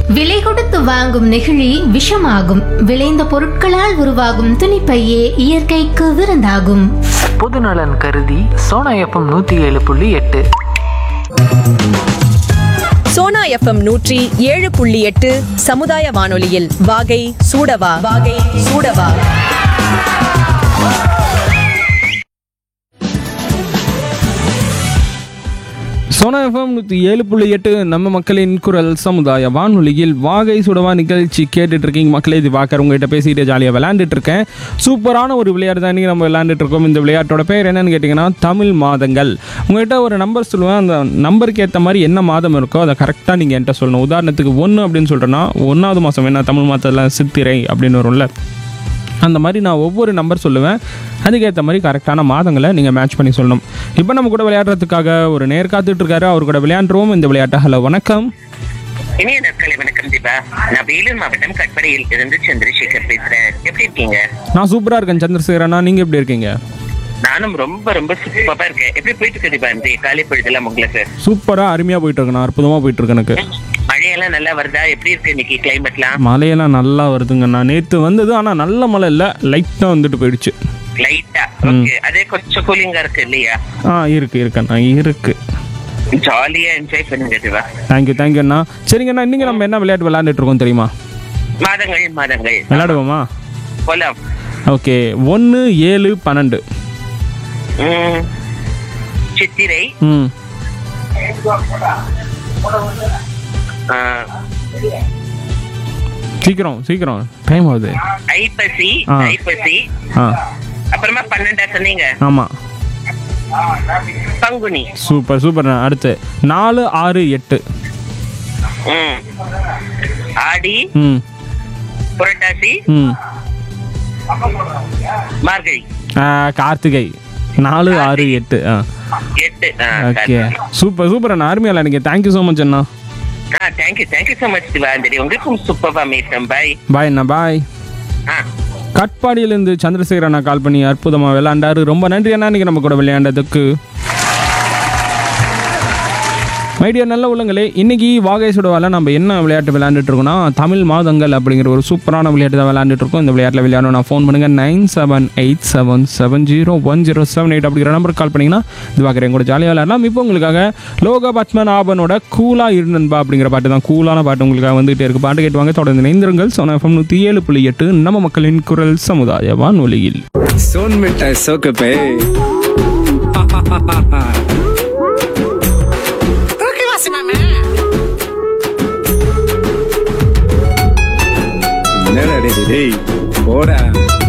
விலை கொடுத்து வாங்கும் நெகிழி விஷமாகும் விளைந்த பொருட்களால் உருவாகும் துணிப்பையே இயற்கைக்கு விருந்தாகும் பொதுநலன் கருதி சோனா எஃப்எம் நூற்றி ஏழு புள்ளி எட்டு சோனா எஃப்எம் நூற்றி ஏழு புள்ளி எட்டு சமுதாய வானொலியில் வாகை சூடவா வாகை சூடவா சோனா எஃப்எம் நூற்றி ஏழு புள்ளி எட்டு நம்ம மக்களின் குரல் சமுதாய வானொலியில் வாகை சுடவா நிகழ்ச்சி கேட்டுட்டு இருக்கீங்க மக்களே இது பார்க்குற உங்ககிட்ட பேசிட்டு ஜாலியாக விளையாண்டுட்டு இருக்கேன் சூப்பரான ஒரு விளையாட்டு தான் இன்னைக்கு நம்ம விளையாண்டுட்டு இருக்கோம் இந்த விளையாட்டோட பேர் என்னன்னு கேட்டிங்கன்னா தமிழ் மாதங்கள் உங்கள்கிட்ட ஒரு நம்பர் சொல்லுவேன் அந்த நம்பருக்கு ஏற்ற மாதிரி என்ன மாதம் இருக்கோ அதை கரெக்டாக நீங்கள் என்கிட்ட சொல்லணும் உதாரணத்துக்கு ஒன்று அப்படின்னு சொல்கிறேன்னா ஒன்றாவது மாதம் என்ன தமிழ் மாதத்தில் சித்திரை அப்படின்னு வரும்ல அந்த மாதிரி நான் ஒவ்வொரு நம்பர் சொல்லுவேன் அதுக்கேற்ற மாதிரி கரெக்டான மாதங்களை நீங்கள் மேட்ச் பண்ணி சொல்லணும் இப்போ நம்ம கூட விளையாடுறதுக்காக ஒரு நேர் காத்துட்டு இருக்காரு அவர் கூட விளையாண்டுருவோம் இந்த விளையாட்டை ஹலோ வணக்கம் இனிய நாட்களை வணக்கம் தீபா நான் வேலூர் மாவட்டம் கட்படையில் இருந்து சந்திரசேகர் பேசுறேன் எப்படி இருக்கீங்க நான் சூப்பராக இருக்கேன் சந்திரசேகரண்ணா நீங்கள் எப்படி இருக்கீங்க நானும் ரொம்ப ரொம்ப சூப்பரா இருக்கேன் எப்படி போயிட்டு இருக்கு தீபா இந்த காலை பொழுதுலாம் உங்களுக்கு சூப்பராக அருமையாக போயிட்டு இருக்கேன் அற்புதமாக போயிட்டு இருக்கு எனக்கு மழையெல்லாம் நல்லா வருதா எப்படி இருக்கு இன்னைக்கு கிளைமேட்லாம் மழையெல்லாம் நல்லா வருதுங்கண்ணா நேற்று வந்தது ஆனால் நல்ல மழை இல்லை லைட்டாக வந்துட்டு போயிடுச்சு லைட்டா ஓகே அதே கொஞ்சம் கூலிங்கா இருக்கு இல்லையா ஆ இருக்கு இருக்கண்ணா இருக்கு ஜாலியா என்ஜாய் பண்ணுங்க தீபா தேங்க்யூ தேங்க்யூ அண்ணா சரிங்கண்ணா இன்னைக்கு நம்ம என்ன விளையாட்டு விளையாண்டுட்டு இருக்கோம் தெரியுமா மாதங்கள் மாதங்கள் விளையாடுவோமா போலாம் ஓகே ஒன்று ஏழு பன்னெண்டு உம், சித்திரை ம் ஆ, சீக்கிரம் சீக்கிரம் டைம் ஆகுது ஐப்பசி ஆ. ஐப்பசி ஆ அப்புறமா பன்னெண்டா சொன்னீங்க ஆமாம் பங்குனி சூப்பர் சூப்பர் அடுத்து நாலு ஆறு எட்டு ம். ஆடி ம் புரட்டாசி ம் மார்கழி ஆ, கார்த்திகை நாலு ஆறு எட்டு ஆ எட்டு ஆ, ஓகே correct. சூப்பர் சூப்பர் அண்ணா அருமையா இல்லைங்க தேங்க்யூ ஸோ மச் அண்ணா ஆ தேங்க்யூ தேங்க்யூ ஸோ மச் திவாந்தரி உங்களுக்கும் சூப்பர்வா மீட்டம் பாய் பாய் அண்ணா பாய் ஆ கட்பாடியிலேருந்து சந்திரசேகர் அண்ணா கால் பண்ணி அற்புதமாக விளையாண்டாரு ரொம்ப நன்றி அண்ணா இன்னைக்கு நம்ம கூட விளையாண்டதுக்கு மைடியா நல்ல உள்ளங்களே இன்னைக்கு வாகை சுடவால நம்ம என்ன விளையாட்டு விளையாண்டுட்டு இருக்கோம்னா தமிழ் மாதங்கள் அப்படிங்கிற ஒரு சூப்பரான விளையாட்டு தான் விளையாண்டுட்டு இருக்கோம் இந்த விளையாட்டில் விளையாடணும் நான் ஃபோன் பண்ணுங்க nine seven eight seven seven zero one zero seven eight அப்படிங்கிற நம்பருக்கு கால் பண்ணிங்கன்னா இது பார்க்குறேன் கூட ஜாலியாக விளையாடலாம் இப்போ உங்களுக்காக லோக பத்மன் ஆபனோட கூலாக இருந்தன்பா அப்படிங்கிற பாட்டு தான் கூலான பாட்டு உங்களுக்காக வந்துகிட்டே இருக்கு பாட்டு கேட்டுவாங்க தொடர்ந்து இணைந்திருங்கள் சோனா எஃப்எம் நூற்றி ஏழு புள்ளி எட்டு நம்ம மக்களின் குரல் சமுதாய வானொலியில் सोन मिठाई सोक पे என்னடா டேய், டேய் போடா